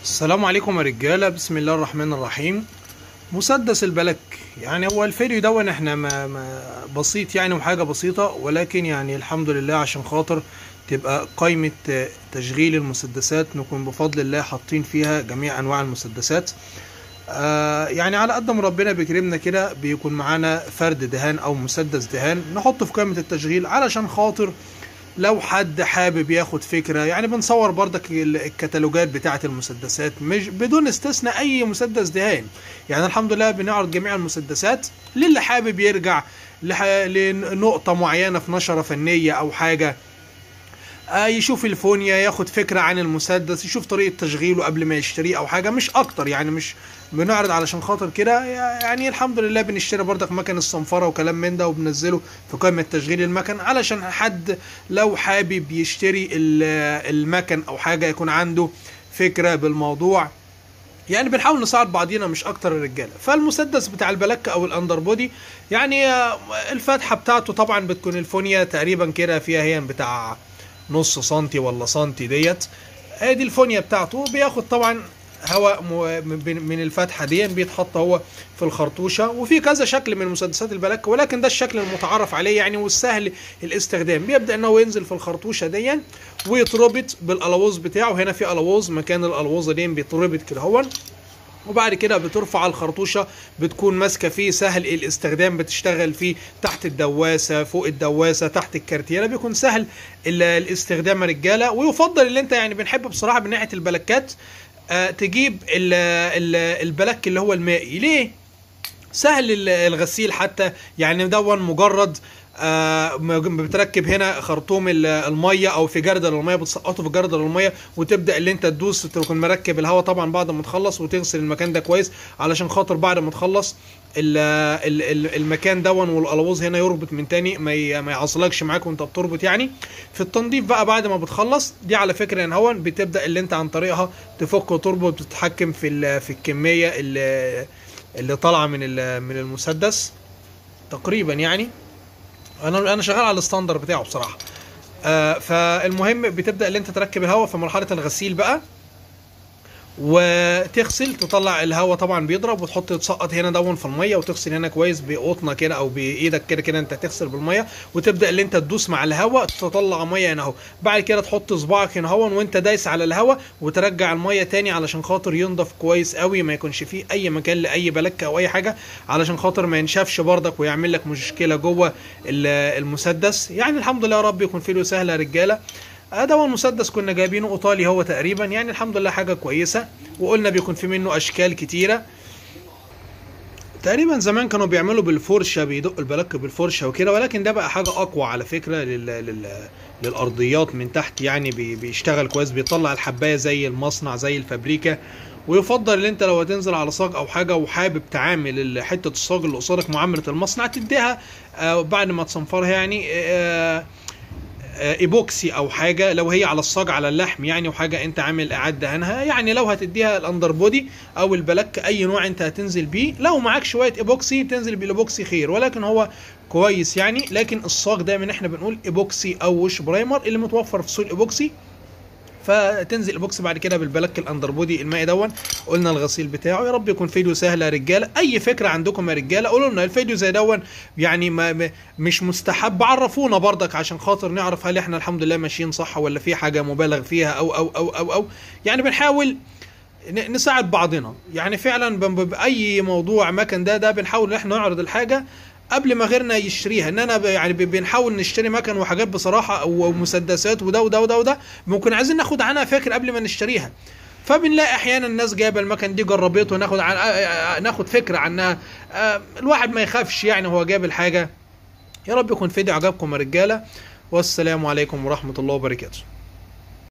السلام عليكم يا رجاله بسم الله الرحمن الرحيم مسدس البلك يعني هو الفيديو دون احنا ما ما بسيط يعني وحاجه بسيطه ولكن يعني الحمد لله عشان خاطر تبقى قائمه تشغيل المسدسات نكون بفضل الله حاطين فيها جميع انواع المسدسات آه يعني على قد ما ربنا بيكرمنا كده بيكون معانا فرد دهان او مسدس دهان نحطه في قائمه التشغيل علشان خاطر لو حد حابب ياخد فكرة يعني بنصور بردك الكتالوجات بتاعة المسدسات مش بدون استثناء أي مسدس دهان يعني الحمد لله بنعرض جميع المسدسات للي حابب يرجع لح... لنقطة معينة في نشرة فنية أو حاجة آه يشوف الفونيا ياخد فكرة عن المسدس يشوف طريقة تشغيله قبل ما يشتريه أو حاجة مش أكتر يعني مش بنعرض علشان خاطر كده يعني الحمد لله بنشتري بردك مكن الصنفرة وكلام من ده وبنزله في قائمة تشغيل المكن علشان حد لو حابب يشتري المكن أو حاجة يكون عنده فكرة بالموضوع يعني بنحاول نساعد بعضينا مش اكتر الرجاله فالمسدس بتاع البلك او الاندر بودي يعني الفتحه بتاعته طبعا بتكون الفونيا تقريبا كده فيها هي بتاع نص سنتي ولا سنتي ديت ادي الفونيا بتاعته بياخد طبعا هواء من الفتحه دي بيتحط هو في الخرطوشه وفي كذا شكل من مسدسات البلك ولكن ده الشكل المتعارف عليه يعني والسهل الاستخدام بيبدا ان هو ينزل في الخرطوشه دي ويتربط بالالوز بتاعه هنا في الوز مكان الالوزه دي بيتربط كده هو وبعد كده بترفع الخرطوشة بتكون ماسكة فيه سهل الاستخدام بتشتغل فيه تحت الدواسة فوق الدواسة تحت الكارتيرة بيكون سهل الاستخدام رجالة ويفضل اللي انت يعني بنحب بصراحة من ناحية البلكات آه تجيب ال ال البلك اللي هو المائي ليه؟ سهل الغسيل حتى يعني دون مجرد آه بتركب هنا خرطوم الميه او في جردل الميه بتسقطه في جردل الميه وتبدا اللي انت تدوس تكون مركب الهواء طبعا بعد ما تخلص وتغسل المكان ده كويس علشان خاطر بعد ما تخلص ال ال المكان دون والالوز هنا يربط من تاني ما ما يعصلكش معاك وانت بتربط يعني في التنظيف بقى بعد ما بتخلص دي على فكره ان هون بتبدا اللي انت عن طريقها تفك وتربط وتتحكم في في الكميه اللي اللي طالعه من من المسدس تقريبا يعني انا انا شغال على الستاندر بتاعه بصراحه آه فالمهم بتبدا اللي انت تركب الهواء في مرحله الغسيل بقى وتغسل تطلع الهواء طبعا بيضرب وتحط تسقط هنا دون في الميه وتغسل هنا كويس بقطنه كده او بايدك كده كده انت تغسل بالميه وتبدا اللي انت تدوس مع الهواء تطلع ميه هنا اهو بعد كده تحط صباعك هنا اهو وانت دايس على الهواء وترجع الميه تاني علشان خاطر ينضف كويس قوي ما يكونش فيه اي مكان لاي بلكه او اي حاجه علشان خاطر ما ينشفش بردك ويعمل لك مشكله جوه المسدس يعني الحمد لله يا رب يكون فيديو سهل يا رجاله ده هو المسدس كنا جايبينه ايطالي هو تقريبا يعني الحمد لله حاجه كويسه وقلنا بيكون في منه اشكال كتيره تقريبا زمان كانوا بيعملوا بالفرشه بيدقوا البلك بالفرشه وكده ولكن ده بقى حاجه اقوى على فكره لل... لل... للارضيات من تحت يعني بي... بيشتغل كويس بيطلع الحبايه زي المصنع زي الفابريكا ويفضل ان انت لو هتنزل على صاج او حاجه وحابب تعامل حته الصاج اللي قصادك معامله المصنع تديها آه بعد ما تصنفرها يعني آه ايبوكسي او حاجه لو هي على الصاج على اللحم يعني وحاجه انت عامل اعاده دهنها يعني لو هتديها الاندر بودي او البلك اي نوع انت هتنزل بيه لو معاك شويه ايبوكسي تنزل بالايبوكسي خير ولكن هو كويس يعني لكن الصاج دايما احنا بنقول ايبوكسي او وش برايمر اللي متوفر في سوق الايبوكسي فتنزل البوكس بعد كده بالبلك الاندر بودي المائي دون قلنا الغسيل بتاعه يا رب يكون فيديو سهل يا رجاله اي فكره عندكم يا رجاله قولوا لنا الفيديو زي دون يعني ما مش مستحب عرفونا بردك عشان خاطر نعرف هل احنا الحمد لله ماشيين صح ولا في حاجه مبالغ فيها او او او او, أو يعني بنحاول نساعد بعضنا يعني فعلا باي موضوع مكن ده ده بنحاول ان احنا نعرض الحاجه قبل ما غيرنا يشتريها ان انا يعني بنحاول نشتري مكن وحاجات بصراحه ومسدسات وده وده وده وده ممكن عايزين ناخد عنها فكره قبل ما نشتريها فبنلاقي احيانا الناس جايبه المكن دي جربته وناخد عن ناخد فكره عنها الواحد ما يخافش يعني هو جايب الحاجه يا رب يكون فيديو عجبكم يا رجاله والسلام عليكم ورحمه الله وبركاته